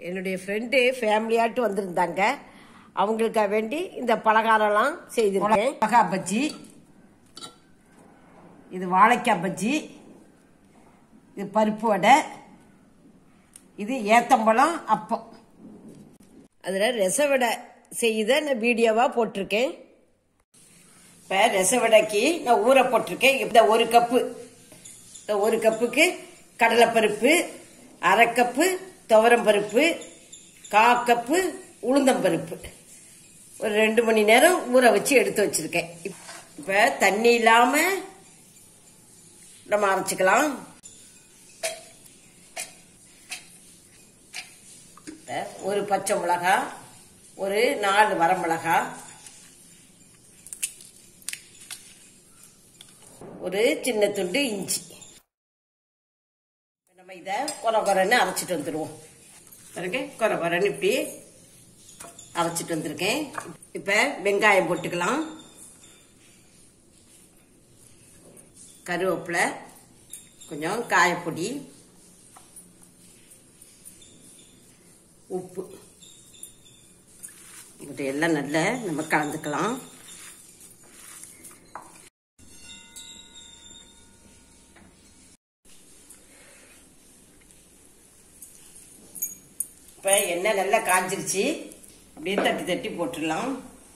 என்னுடைய ஃப்ரெண்டு ஃபேமிலியாட்டு வந்திருந்தாங்க அவங்களுக்காக வேண்டி இந்த பலகாரம்லாம் செய்திருக்கேன் மிளகா பஜ்ஜி இது வாழைக்காய் பஜ்ஜி இது பருப்பு வடை இது ஏத்தம்பழம் அப்பம் அதில் ரசவடை செய்த நான் வீடியோவாக போட்டிருக்கேன் இப்போ ரசவடைக்கு நான் ஊற போட்டிருக்கேன் இந்த ஒரு கப்பு இந்த ஒரு கப்புக்கு கடலைப்பருப்பு அரை கப்பு துவரம் பருப்பு கா கப்பு உளுந்தம்பருப்பு ஒரு ரெண்டு மணி நேரம் ஊற வச்சு எடுத்து வச்சிருக்கேன் இப்போ தண்ணி இல்லாமல் நம்ம அரைச்சிக்கலாம் இப்ப ஒரு பச்சை மிளகா ஒரு நாலு வரமிளகா ஒரு சின்ன துண்டு இஞ்சி இப்ப நம்ம இதை கொர கொரன்னு அரைச்சிட்டு வந்துடுவோம் பாருங்க கொர கொரன்னு இப்படி அரைச்சிட்டு வந்திருக்கேன் இப்ப வெங்காயம் போட்டுக்கலாம் கருவேப்பிலை கொஞ்சம் காயப்பொடி உப்பு இது எல்லாம் நல்லா நம்ம கலந்துக்கலாம் இப்போ எண்ணெய் நல்லா காஞ்சிருச்சு அப்படியே தட்டி தட்டி போட்டுடலாம்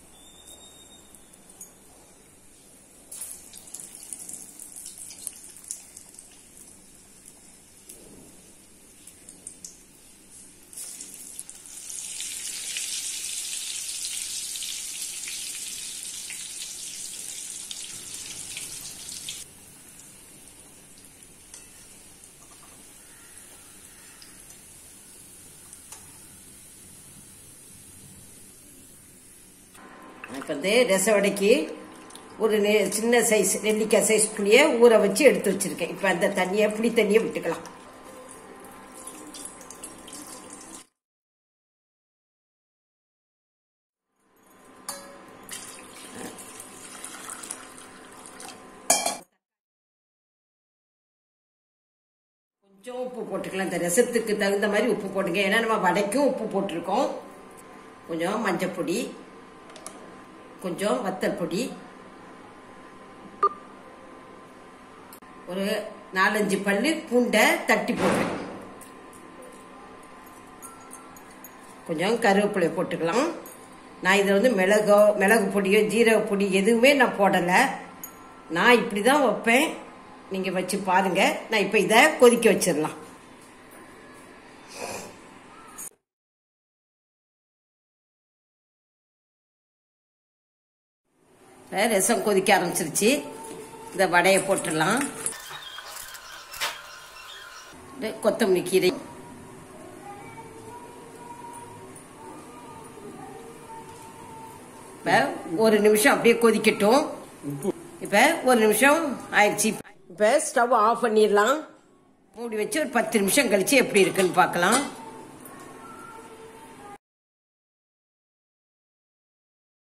இப்போ வந்து ரசவடைக்கு ஒரு நெ- சின்ன சைஸ் நெல்லிக்காய் சைஸ் புளியை ஊற வச்சு எடுத்து வச்சிருக்கேன் இப்போ அந்த தண்ணியை புளி தண்ணியை விட்டுக்கலாம் கொஞ்சம் உப்பு போட்டுக்கலாம் இந்த ரசத்துக்கு தகுந்த மாதிரி உப்பு போட்டுங்க ஏன்னா நம்ம வடைக்கும் உப்பு போட்டிருக்கோம் கொஞ்சம் மஞ்சப்பொடி கொஞ்சம் வத்தல் பொடி ஒரு நாலஞ்சு பல்லு பூண்டை தட்டி போடுறேன் கொஞ்சம் கருவேப்பிலை போட்டுக்கலாம் நான் இதை வந்து மிளகோ மிளகு பொடியோ ஜீரக பொடி எதுவுமே நான் போடலை நான் இப்படி தான் வைப்பேன் நீங்கள் வச்சு பாருங்க நான் இப்போ இதை கொதிக்க வச்சிடலாம் இப்ப ரசம் கொதிக்க ஆரம்பிச்சிருச்சு இந்த வடையை போட்டுடலாம் இந்த கொத்தமல்லி கீரை இப்ப ஒரு நிமிஷம் அப்படியே கொதிக்கட்டும் இப்ப ஒரு நிமிஷம் ஆயிடுச்சு இப்ப ஸ்டவ் ஆஃப் பண்ணிடலாம் மூடி வச்சு ஒரு பத்து நிமிஷம் கழிச்சு எப்படி இருக்குன்னு பார்க்கலாம்